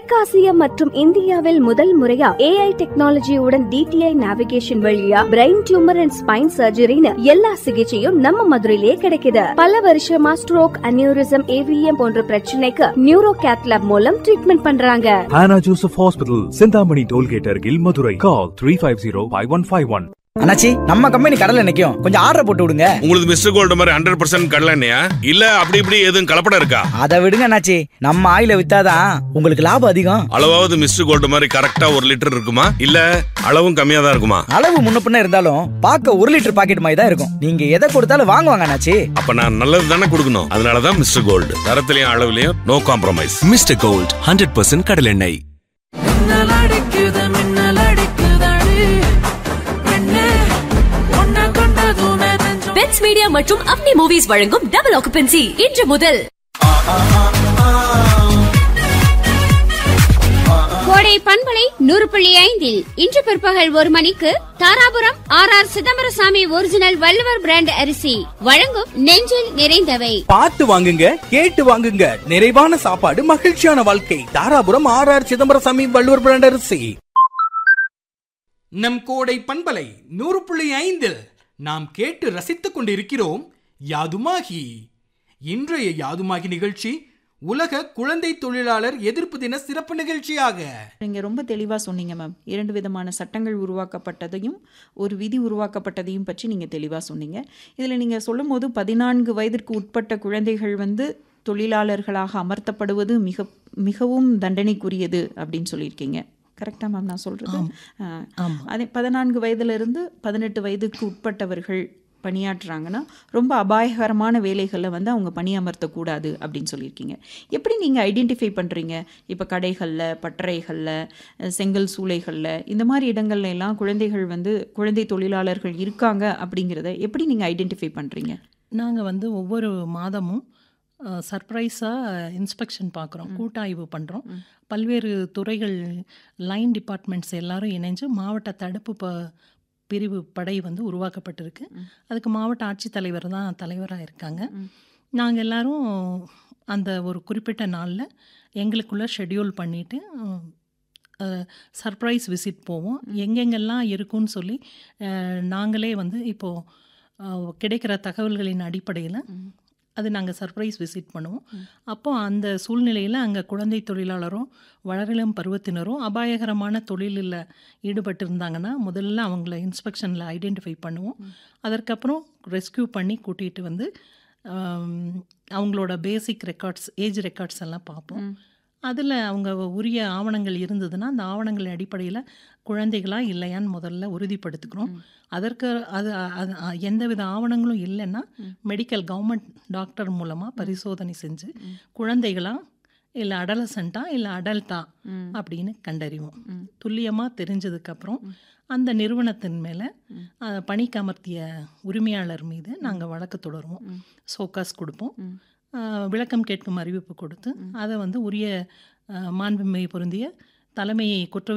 தெற்காசியா மற்றும் இந்தியாவில் முதல் முறையா ஏஐ டெக்னாலஜியுடன் டிடிஐ நேவிகேஷன் வழியா பிரெயின் டியூமர் அண்ட் ஸ்பைன் சர்ஜரின்னு எல்லா சிகிச்சையும் நம்ம மதுரையிலேயே கிடைக்குது பல வருஷமா ஸ்ட்ரோக் அனியூரிசம் ஏவிஎம் போன்ற பிரச்சனைக்கு நியூரோ கேத்லாப் மூலம் ட்ரீட்மெண்ட் பண்றாங்க Hannah Joseph Hospital, Sindhamani Tollgate, Argil, Madurai. Call 350 5151. அண்ணாச்சி நம்ம கம்பெனி கடல்ல நிக்கும் கொஞ்சம் ஆர்டர் போட்டு விடுங்க உங்களுக்கு மிஸ்டர் கோல்டு மாதிரி ஹண்ட்ரட் பர்சன்ட் கடலண்ணையா இல்ல அப்படி இப்படி எதுவும் கலப்படம் இருக்கா அதை விடுங்க அண்ணாச்சி நம்ம ஆயில வித்தாதான் உங்களுக்கு லாபம் அதிகம் அளவாவது மிஸ்டர் கோல்டு மாதிரி கரெக்டா ஒரு லிட்டர் இருக்குமா இல்ல அளவும் கம்மியா தான் இருக்குமா அளவு முன்ன பின்ன இருந்தாலும் பார்க்க ஒரு லிட்டர் பாக்கெட் மாதிரி தான் இருக்கும் நீங்க எதை கொடுத்தாலும் வாங்குவாங்க அண்ணாச்சி அப்ப நான் நல்லது தானே கொடுக்கணும் அதனாலதான் மிஸ்டர் கோல்டு தரத்திலையும் அளவுலயும் no compromise Mister Gold hundred percent கடலெண்ணெய் மின்னல் அடிக்குது மின்னல் அடிக்குதடி பெண்ணே உன்னை கொண்டதுமே நெஞ்சம் பெட்ஸ் மீடியா மற்றும் அப்னி மூவிஸ் வழங்கும் டபுள் ஆக்குபென்சி இன்று முதல் கோடை பண்பலை நூறு புள்ளி ஐந்தில் இன்று பிற்பகல் ஒரு மணிக்கு Dharapuram R R Chidambarasamy original Valluvar brand அரிசி வழங்கும் நெஞ்சில் நிறைந்தவை பார்த்து வாங்குங்க கேட்டு வாங்குங்க நிறைவான சாப்பாடு மகிழ்ச்சியான வாழ்க்கை Dharapuram R R Chidambarasamy Valluvar brand அரிசி நம் கோடை பண்பலை நூறு புள்ளி ஐந்தில் நாம் கேட்டு ரசித்துக் கொண்டிருக்கிறோம் யாதுமாகி இன்றைய யாதுமாகி நிகழ்ச்சி உலக குழந்தை தொழிலாளர் எதிர்ப்பு தின சிறப்பு நிகழ்ச்சியாக நீங்க ரொம்ப தெளிவா சொன்னீங்க மேம் இரண்டு விதமான சட்டங்கள் உருவாக்கப்பட்டதையும் ஒரு விதி உருவாக்கப்பட்டதையும் பற்றி நீங்க தெளிவா சொன்னீங்க இதுல நீங்க சொல்லும்போது பதினான்கு வயதிற்கு உட்பட்ட குழந்தைகள் வந்து தொழிலாளர்களாக அமர்த்தப்படுவது மிக மிகவும் தண்டனைக்குரியது அப்படின்னு சொல்லியிருக்கீங்க கரெக்டா மேம் நான் சொல்றது ஆ, அதே பதினான்கு வயதிலிருந்து பதினெட்டு வயதுக்கு உட்பட்டவர்கள் பணியாற்றுறாங்கன்னா ரொம்ப அபாயகரமான வேலைகளில் வந்து அவங்க பணியமர்த்தக்கூடாது அப்படின்னு சொல்லியிருக்கீங்க எப்படி நீங்கள் ஐடென்டிஃபை பண்ணுறீங்க இப்போ கடைகளில் பட்டறைகளில் அஹ், செங்கல் சூளைகளில் இந்த மாதிரி இடங்கள்ல எல்லாம் குழந்தைகள் வந்து குழந்தை தொழிலாளர்கள் இருக்காங்க அப்படிங்கிறத எப்படி நீங்கள் ஐடென்டிஃபை பண்ணுறீங்க நாங்கள் வந்து ஒவ்வொரு மாதமும் சர்ப்ரைஸாக இன்ஸ்பெக்ஷன் பார்க்குறோம் கூட்டாய்வு பண்ணுறோம் பல்வேறு துறைகள் லைன் டிபார்ட்மெண்ட்ஸ் எல்லாரும் இணைஞ்சு மாவட்ட தடுப்பு ப பிரிவு படை வந்து உருவாக்கப்பட்டிருக்கு அதுக்கு மாவட்ட ஆட்சித்தலைவர் தான் தலைவராக இருக்காங்க நாங்கள் எல்லாரும் அந்த ஒரு குறிப்பிட்ட நாளில் எங்களுக்குள்ள ஷெட்யூல் பண்ணிவிட்டு சர்ப்ரைஸ் விசிட் போவோம் எங்கெங்கெல்லாம் இருக்குன்னு சொல்லி அஹ், நாங்களே வந்து இப்போது கிடைக்கிற தகவல்களின் அடிப்படையில் அது நாங்கள் சர்ப்ரைஸ் விசிட் பண்ணுவோம் அப்போ அந்த சூழ்நிலையில் அங்கே குழந்தை தொழிலாளரும் வளரிளம் பருவத்தினரும் அபாயகரமான தொழிலில் ஈடுபட்டிருந்தாங்கன்னா முதல்ல அவங்கள இன்ஸ்பெக்ஷனில் ஐடென்டிஃபை பண்ணுவோம் அதற்கப்புறம் ரெஸ்க்யூ பண்ணி கூட்டிகிட்டு வந்து ஆம், அவங்களோட பேசிக் ரெக்கார்ட்ஸ் ஏஜ் ரெக்கார்ட்ஸ் எல்லாம் பார்ப்போம் அதில் அவங்க உரிய ஆவணங்கள் இருந்ததுன்னா அந்த ஆவணங்கள் அடிப்படையில் குழந்தைகளா இல்லையான்னு முதல்ல உறுதிப்படுத்திக்கிறோம் அதற்கு அது அது அ- எந்தவித ஆவணங்களும் இல்லைன்னா மெடிக்கல் கவர்மெண்ட் டாக்டர் மூலமாக பரிசோதனை செஞ்சு குழந்தைகளா இல்லை அடலசண்டா இல்லை அடல்ட்டா அப்படின்னு கண்டறிவோம் துல்லியமாக தெரிஞ்சதுக்கப்புறம் அந்த நிறுவனத்தின் மேலே பணிக்கு அமர்த்திய உரிமையாளர் மீது நாங்கள் வழக்கு தொடருவோம் சோகாஸ் கொடுப்போம் அஹ், விளக்கம் கேட்கும் அறிவிப்பு கொடுத்து அதை வந்து உரிய அஹ், மாண்புமை பொருந்திய தலைமை குற்ற